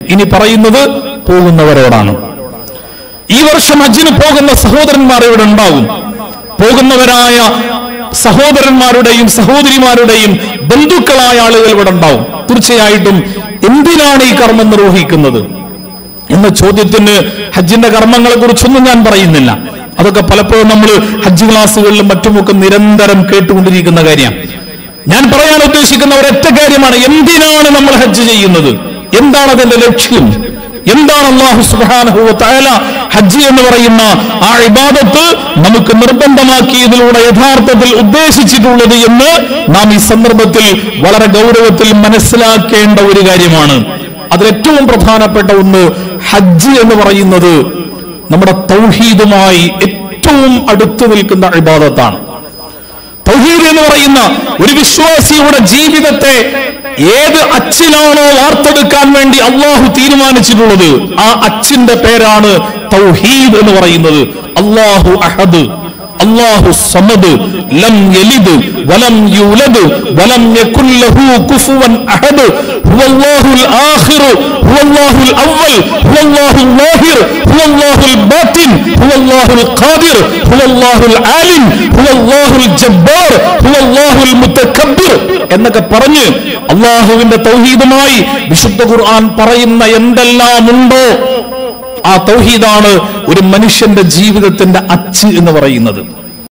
ഇനി പറയുന്നത് പോകുന്നവരോടാണ് ഈ വർഷം ഹജ്ജിന് പോകുന്ന സഹോദരന്മാർ ഇവിടെ ഉണ്ടാകും പോകുന്നവരായ സഹോദരന്മാരുടെയും സഹോദരിമാരുടെയും ബന്ധുക്കളായ ആളുകൾ ഇവിടെ ഉണ്ടാവും തീർച്ചയായിട്ടും എന്തിനാണ് ഈ കർമ്മം നിർവഹിക്കുന്നത് എന്ന ചോദ്യത്തിന് ഹജ്ജിന്റെ കർമ്മങ്ങളെ കുറിച്ചൊന്നും ഞാൻ പറയുന്നില്ല അതൊക്കെ പലപ്പോഴും നമ്മൾ ഹജ്ജ് ക്ലാസ്സുകളിലും മറ്റുമൊക്കെ നിരന്തരം കേട്ടുകൊണ്ടിരിക്കുന്ന കാര്യമാണ് ഞാൻ പറയാൻ ഉദ്ദേശിക്കുന്ന ഒരൊറ്റ കാര്യമാണ് എന്തിനാണ് നമ്മൾ ഹജ്ജ് ചെയ്യുന്നത് എന്താണ് അതിന്റെ ലക്ഷ്യം എന്താണ് അള്ളാഹു സുബ്ഹാനഹു വ തആല ഹജ്ജ് എന്ന് പറയുന്ന ആ ഇബാദത്ത് നമുക്ക് നിർബന്ധമാക്കിയതിലൂടെ യഥാർത്ഥത്തിൽ ഉദ്ദേശിച്ചിട്ടുള്ളത് എന്ന് നാം ഈ സന്ദർഭത്തിൽ വളരെ ഗൗരവത്തിൽ മനസ്സിലാക്കേണ്ട ഒരു കാര്യമാണ് അതിലേറ്റവും പ്രധാനപ്പെട്ട ഒന്ന് ഹജ്ജ് എന്ന് പറയുന്നത് നമ്മുടെ തൗഹീദുമായി ഏറ്റവും അടുത്തു നിൽക്കുന്ന ഇബാദത്താണ് തൗഹീദ് എന്ന് പറയുന്ന ഒരു വിശ്വാസിയുടെ ജീവിതത്തെ ഏത് അച്ചിലാണോ വാർത്തെടുക്കാൻ വേണ്ടി അള്ളാഹു തീരുമാനിച്ചിട്ടുള്ളത് ആ അച്ചിന്റെ പേരാണ് തൗഹീദ് എന്ന് പറയുന്നത് അള്ളാഹു അഹദ് അള്ളാഹു സമദ് ലം യലിദ് വലം യൂലദ് വലം യകുൽ ലഹു കുഫുവൻ അഹദ് ഹുവല്ലാഹുൽ ആഖിർ ഹുവല്ലാഹുൽ അവൽ ഹുവല്ലാഹുൽ ലാഹിർ ഹുവല്ലാഹുൽ ബാത്തിൻ ഹുവല്ലാഹുൽ ഖാദിർ ഹുവല്ലാഹുൽ ആലിം ഹുവല്ലാഹുൽ ജബ്ബാർ ഹുവല്ലാഹുൽ മുതകബ്ബിർ എന്നൊക്കെ പറഞ്ഞ് അള്ളാഹുവിന്റെ തൗഹീദുമായി വിശുദ്ധ ഖുർആൻ പറയുന്ന എന്തെല്ലാം ഉണ്ടോ ആ തൗഹീദാണ് ഒരു മനുഷ്യന്റെ ജീവിതത്തിന്റെ അച്ച് എന്ന് പറയുന്നത്